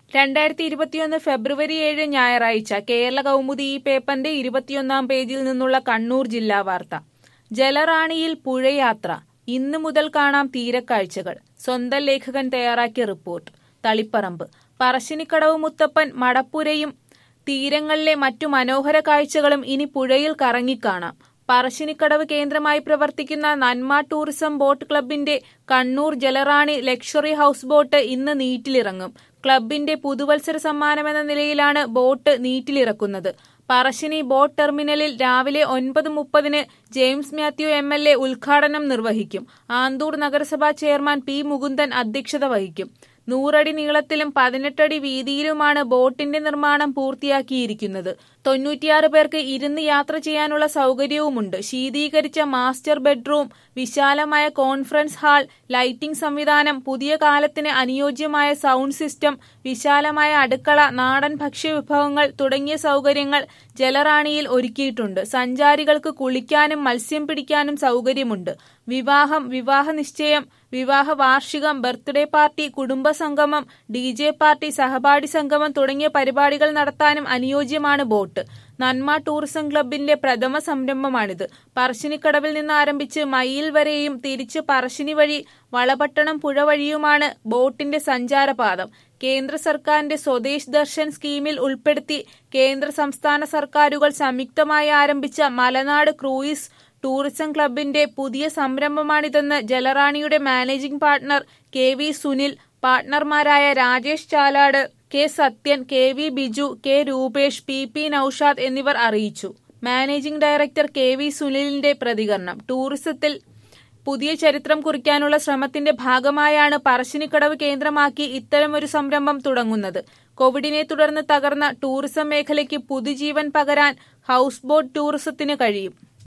രണ്ടായിരത്തി ഇരുപത്തിയൊന്ന് ഫെബ്രുവരി ഏഴ് ഞായറാഴ്ച കേരള കൗമുദി ഈ പേപ്പറിന്റെ ഇരുപത്തിയൊന്നാം പേജിൽ നിന്നുള്ള കണ്ണൂർ ജില്ലാ വാർത്ത ജലറാണിയിൽ പുഴയാത്ര ഇന്ന് മുതൽ കാണാം തീരക്കാഴ്ചകൾ സ്വന്തം ലേഖകൻ തയ്യാറാക്കിയ റിപ്പോർട്ട് തളിപ്പറമ്പ് പറശ്ശിനിക്കടവ് മുത്തപ്പൻ മടപ്പുരയും തീരങ്ങളിലെ മറ്റു മനോഹര കാഴ്ചകളും ഇനി പുഴയിൽ കറങ്ങിക്കാണാം പറശ്ശിനിക്കടവ് കേന്ദ്രമായി പ്രവർത്തിക്കുന്ന നന്മ ടൂറിസം ബോട്ട് ക്ലബിന്റെ Kannur Jalarani luxury house boat ഇന്ന് നീറ്റിലിറങ്ങും ക്ലബിന്റെ പുതുവത്സര സമ്മാനമെന്ന നിലയിലാണ് ബോട്ട് നീറ്റിലിറക്കുന്നത് പറശ്ശിനി ബോട്ട് ടെർമിനലിൽ രാവിലെ ഒൻപത് മുപ്പതിന് James Mathew M L A ഉദ്ഘാടനം നിർവഹിക്കും ആന്തൂർ നഗരസഭാ ചെയർമാൻ പി മുകുന്ദൻ അധ്യക്ഷത വഹിക്കും നൂറടി നീളത്തിലും പതിനെട്ടടി വീതിയിലുമാണ് ബോട്ടിന്റെ നിർമ്മാണം പൂർത്തിയാക്കിയിരിക്കുന്നത് തൊണ്ണൂറ്റിയാറ് പേർക്ക് ഇരുന്ന് യാത്ര ചെയ്യാനുള്ള സൗകര്യവുമുണ്ട് ശീതീകരിച്ച മാസ്റ്റർ ബെഡ്റൂം വിശാലമായ കോൺഫറൻസ് ഹാൾ ലൈറ്റിംഗ് സംവിധാനം പുതിയ കാലത്തിന് അനുയോജ്യമായ സൗണ്ട് സിസ്റ്റം വിശാലമായ അടുക്കള നാടൻ ഭക്ഷ്യവിഭവങ്ങൾ തുടങ്ങിയ സൗകര്യങ്ങൾ ജലറാണിയിൽ ഒരുക്കിയിട്ടുണ്ട് സഞ്ചാരികൾക്ക് കുളിക്കാനും മത്സ്യം പിടിക്കാനും സൗകര്യമുണ്ട് വിവാഹം വിവാഹ നിശ്ചയം വിവാഹ വാർഷികം ബർത്ത്ഡേ പാർട്ടി കുടുംബ സംഗമം ഡി ജെ പാർട്ടി സഹപാഠി സംഗമം തുടങ്ങിയ പരിപാടികൾ നടത്താനും അനുയോജ്യമാണ് ബോട്ട് നന്മ ടൂറിസം ക്ലബിന്റെ പ്രഥമ സംരംഭമാണിത് പറശ്ശിനിക്കടവിൽ നിന്ന് ആരംഭിച്ച് മയിൽ വരെയും തിരിച്ച് പറശ്ശിനി വഴി വളപട്ടണം പുഴ വഴിയുമാണ് ബോട്ടിന്റെ സഞ്ചാരപാതം കേന്ദ്ര സർക്കാരിന്റെ സ്വദേശ് ദർശൻ സ്കീമിൽ ഉൾപ്പെടുത്തി കേന്ദ്ര സംസ്ഥാന സർക്കാരുകൾ സംയുക്തമായി ആരംഭിച്ച മലനാട് ക്രൂയിസ് ടൂറിസം ക്ലബിന്റെ പുതിയ സംരംഭമാണിതെന്ന് ജലറാണിയുടെ managing partner K V Sunil പാർട്ണർമാരായ Rajesh Chalad K Sathyan K V Biju K Roopesh P P Noushad എന്നിവർ അറിയിച്ചു മാനേജിംഗ് ഡയറക്ടർ കെ വി സുനിലിന്റെ പ്രതികരണം ടൂറിസത്തിൽ പുതിയ ചരിത്രം കുറിക്കാനുള്ള ശ്രമത്തിന്റെ ഭാഗമായാണ് പറശ്ശിനിക്കടവ് കേന്ദ്രമാക്കി ഇത്തരമൊരു സംരംഭം തുടങ്ങുന്നത് കോവിഡിനെ തുടർന്ന് തകർന്ന ടൂറിസം മേഖലയ്ക്ക് പുതുജീവൻ പകരാൻ ഹൌസ് ബോട്ട് ടൂറിസത്തിന് കഴിയും